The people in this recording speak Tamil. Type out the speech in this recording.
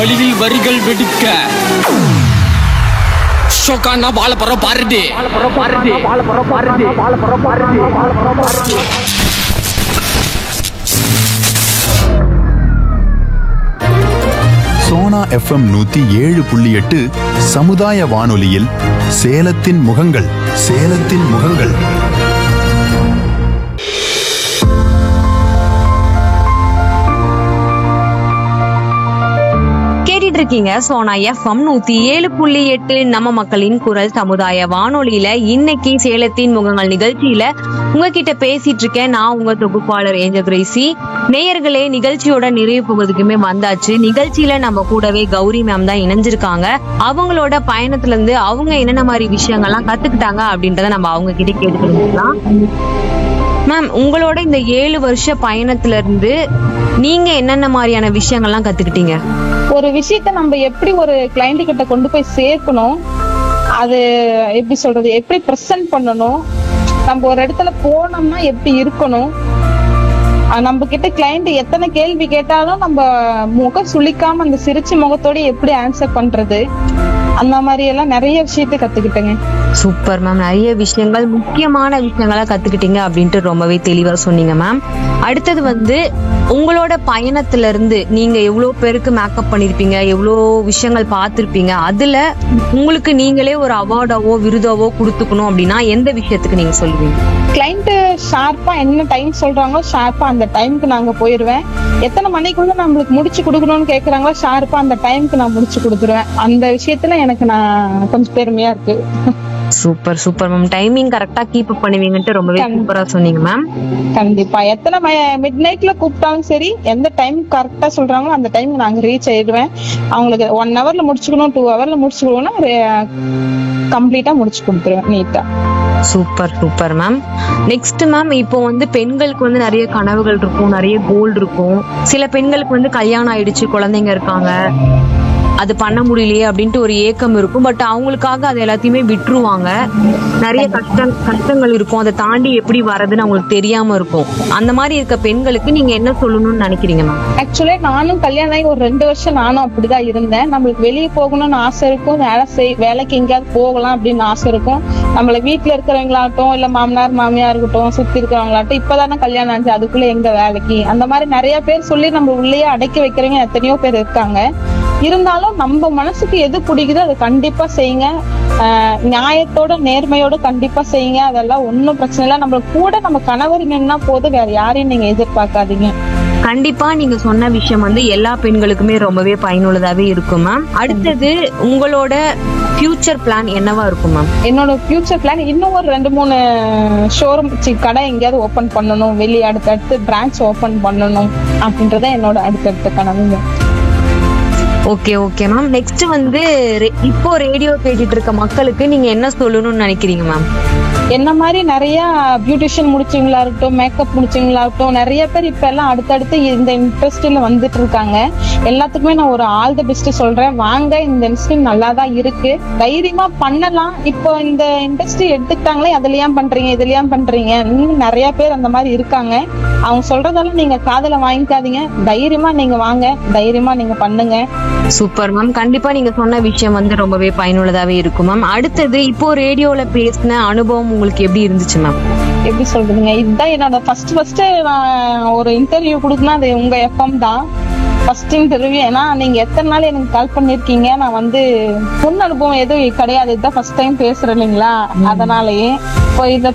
வழியில் வரிகள் வெடிக்க ஷோக்கானா வாழ போற பாருடி சோனா எஃப்எம் நூத்தி ஏழு புள்ளி எட்டு சமுதாய வானொலியில் சேலத்தின் முகங்கள் சேலத்தின் முகங்கள் கேட்டுட்டு இருக்கீங்க சோனா எஃப்எம் நூத்தி ஏழு புள்ளி எட்டு நம்ம மக்களின் குரல் சமுதாய வானொலியில இன்னைக்கு சேலத்தின் முகங்கள் நிகழ்ச்சியில உங்ககிட்ட பேசிட்டு இருக்கேன் நான் உங்க தொகுப்பாளர் ஏஞ்சல் கிரேசி நேயர்களே நிகழ்ச்சியோட நிறைவு பகுதிக்குமே வந்தாச்சு நிகழ்ச்சியில நம்ம கூடவே கௌரி மேம் தான் இணைஞ்சிருக்காங்க அவங்களோட பயணத்துல இருந்து அவங்க என்னென்ன மாதிரி விஷயங்கள்லாம் கத்துக்கிட்டாங்க அப்படின்றத நம்ம அவங்க கிட்ட கேட்டு தெரிஞ்சுக்கலாம் மேம் உங்களோட இந்த ஏழு வருஷ பயணத்துல இருந்து நீங்க என்னென்ன மாதிரியான விஷயங்கள்லாம் கத்துக்கிட்டீங்க ஒரு விஷயத்த நம்ம எப்படி ஒரு கிளைண்ட் கிட்ட கொண்டு போய் சேர்க்கணும் அது எப்படி சொல்றது எப்படி ப்ரெசென்ட் பண்ணணும் நம்ம ஒரு இடத்துல போனோம்னா எப்படி இருக்கணும் அஹ் நம்ம கிட்ட கிளைண்ட் எத்தனை கேள்வி கேட்டாலும் நம்ம முகம் சுளிக்காம அந்த சிரிச்ச முகத்தோட எப்படி ஆன்சர் பண்றது அந்த மாதிரி எல்லாம் நிறைய விஷயத்த கத்துக்கிட்டேங்க சூப்பர் மேம் நிறைய விஷயங்கள் முக்கியமான விஷயங்களா கத்துக்கிட்டீங்க அப்படின்ட்டு ரொம்பவே தெளிவா சொன்னீங்க மேம் அடுத்தது வந்து உங்களோட பயணத்துல இருந்து நீங்க எவ்வளவு பேருக்கு மேக்கப் பண்ணிருப்பீங்க எவ்வளோ விஷயங்கள் பார்த்திருப்பீங்க அதுல உங்களுக்கு நீங்களே ஒரு அவார்டாவோ விருதாவோ கொடுத்துக்கணும் அப்படின்னா எந்த விஷயத்துக்கு நீங்க சொல்லுவீங்க கிளைண்ட் ஷார்ப்பா என்ன டைம் சொல்றாங்களோ ஷார்ப்பா அந்த டைம்க்கு நாங்க போயிருவேன் எத்தனை மணிக்குள்ள நம்மளுக்கு முடிச்சு கொடுக்கணும்னு கேக்குறாங்களோ ஷார்ப்பா அந்த டைம்க்கு நான் முடிச்சு கொடுத்துருவேன் அந்த விஷயத்துல எனக்கு நான் கொஞ்சம் பெருமையா இருக்கு சூப்பர் சூப்பர் மேம் டைமிங் கரெக்டா கீப் அப் பண்ணுவீங்கன்ட்டு ரொம்பவே சூப்பரா சொன்னீங்க மேம் கண்டிப்பா எத்தனை மிட் நைட்ல கூப்பிட்டாலும் சரி எந்த டைம் கரெக்டா சொல்றாங்களோ அந்த டைம் நாங்க ரீச் ஆயிடுவேன் அவங்களுக்கு ஒன் ஹவர்ல முடிச்சுக்கணும் டூ ஹவர்ல முடிச்சுக்கணும்னா கம்ப்ளீட்டா முடிச்சு கொடுத்துருவேன் நீட்டா super super ma'am next ma'am இப்போ வந்து பெண்களுக்கு வந்து நிறைய கனவுகள் இருக்கும் நிறைய கோல் இருக்கும் சில பெண்களுக்கு வந்து கல்யாணம் ஆயிடுச்சு குழந்தைங்க இருக்காங்க அது பண்ண முடியலையே அப்படின்ட்டு ஒரு ஏக்கம் இருக்கும் பட் அவங்களுக்காக அது எல்லாத்தையுமே விட்டுருவாங்க நிறைய கஷ்டம் கஷ்டங்கள் இருக்கும் அதை தாண்டி எப்படி வர்றதுன்னு அவங்களுக்கு தெரியாம இருக்கும் அந்த மாதிரி இருக்க பெண்களுக்கு நீங்க என்ன சொல்லணும்னு நினைக்கிறீங்க மேம் ஆக்சுவலி நானும் கல்யாணம் ஆகி ஒரு ரெண்டு வருஷம் நானும் அப்படிதான் இருந்தேன் நம்மளுக்கு வெளியே போகணும்னு ஆசை இருக்கும் வேலை செய் வேலைக்கு எங்கேயாவது போகலாம் அப்படின்னு ஆசை இருக்கும் நம்மள வீட்டுல இருக்கிறவங்களாகட்டும் இல்ல மாமனார் மாமியார் இருக்கட்டும் சுத்தி இருக்கிறவங்களாகட்டும் இப்பதானே கல்யாணம் ஆச்சு அதுக்குள்ள எங்க வேலைக்கு அந்த மாதிரி நிறைய பேர் சொல்லி நம்ம உள்ளேயே அடக்கி வைக்கிறவங்க எத்தனையோ பேர் இருக்காங்க இருந்தாலும் நம்ம மனசுக்கு எது பிடிக்குதோ அதை கண்டிப்பா செய்யுங்க ஆஹ் நியாயத்தோட நேர்மையோட கண்டிப்பா செய்யுங்க அதெல்லாம் ஒண்ணும் பிரச்சனை இல்லை நம்ம கூட நம்ம கணவர் நின்னா போதும் வேற யாரையும் நீங்க எதிர்பார்க்காதீங்க கண்டிப்பா நீங்க சொன்ன விஷயம் வந்து எல்லா பெண்களுக்குமே ரொம்பவே பயனுள்ளதாவே இருக்கும் மேம் அடுத்தது உங்களோட ஃபியூச்சர் பிளான் என்னவா இருக்கும் மேம் என்னோட ஃபியூச்சர் பிளான் இன்னும் ஒரு ரெண்டு மூணு ஷோரூம் கடை எங்கேயாவது ஓபன் பண்ணணும் வெளியே அடுத்தடுத்து பிரான்ச் ஓபன் பண்ணணும் அப்படின்றத என்னோட அடுத்தடுத்த கனவுங்க ஓகே ஓகே மேம் நெக்ஸ்ட் வந்து re- இப்போ ரேடியோ கேட்டுட்டு இருக்க மக்களுக்கு நீங்க என்ன சொல்லணும்னு நினைக்கிறீங்க மேம் என்ன மாதிரி நிறைய பியூட்டிஷியன் முடிச்சவங்களா இருக்கட்டும் மேக்கப் முடிச்சவங்களா இருக்கட்டும் நிறைய பேர் இப்ப எல்லாம் அடுத்தடுத்து இந்த இண்டஸ்ட்ரியில வந்துட்டு இருக்காங்க எல்லாத்துக்குமே நான் ஒரு ஆல் தி பெஸ்ட் சொல்றேன் வாங்க இந்த இண்டஸ்ட்ரி நல்லா தான் இருக்கு தைரியமா பண்ணலாம் இப்போ இந்த இண்டஸ்ட்ரி எடுத்துக்கிட்டாங்களே அதுல ஏன் பண்றீங்க இதுல ஏன் பண்றீங்க இன்னும் நிறைய பேர் அந்த மாதிரி இருக்காங்க அவங்க சொல்றதெல்லாம் நீங்க காதுல வாங்கிக்காதீங்க தைரியமா நீங்க வாங்க தைரியமா நீங்க பண்ணுங்க சூப்பர் மேம் கண்டிப்பா நீங்க சொன்ன விஷயம் வந்து ரொம்பவே பயனுள்ளதாவே இருக்கும் மேம் அடுத்தது இப்போ ரேடியோல பேசின அனுபவம் உங்களுக்கு எப்படி இருந்துச்சு மேம் எப்படி சொல்றதுங்க இதுதான் என்னோட ஃபர்ஸ்ட் ஃபர்ஸ்ட் நான் ஒரு இன்டர்வியூ கொடுக்கணும் அது உங்க எஃப்எம் தான் ஃபர்ஸ்ட் இன்டர்வியூ ஏன்னா நீங்க எத்தனை நாள் எனக்கு கால் பண்ணிருக்கீங்க நான் வந்து முன் அனுபவம் எதுவும் கிடையாது இதுதான் ஃபர்ஸ்ட் டைம் பேசுறேன் இல்லைங்களா அதனாலயே இப்போ இத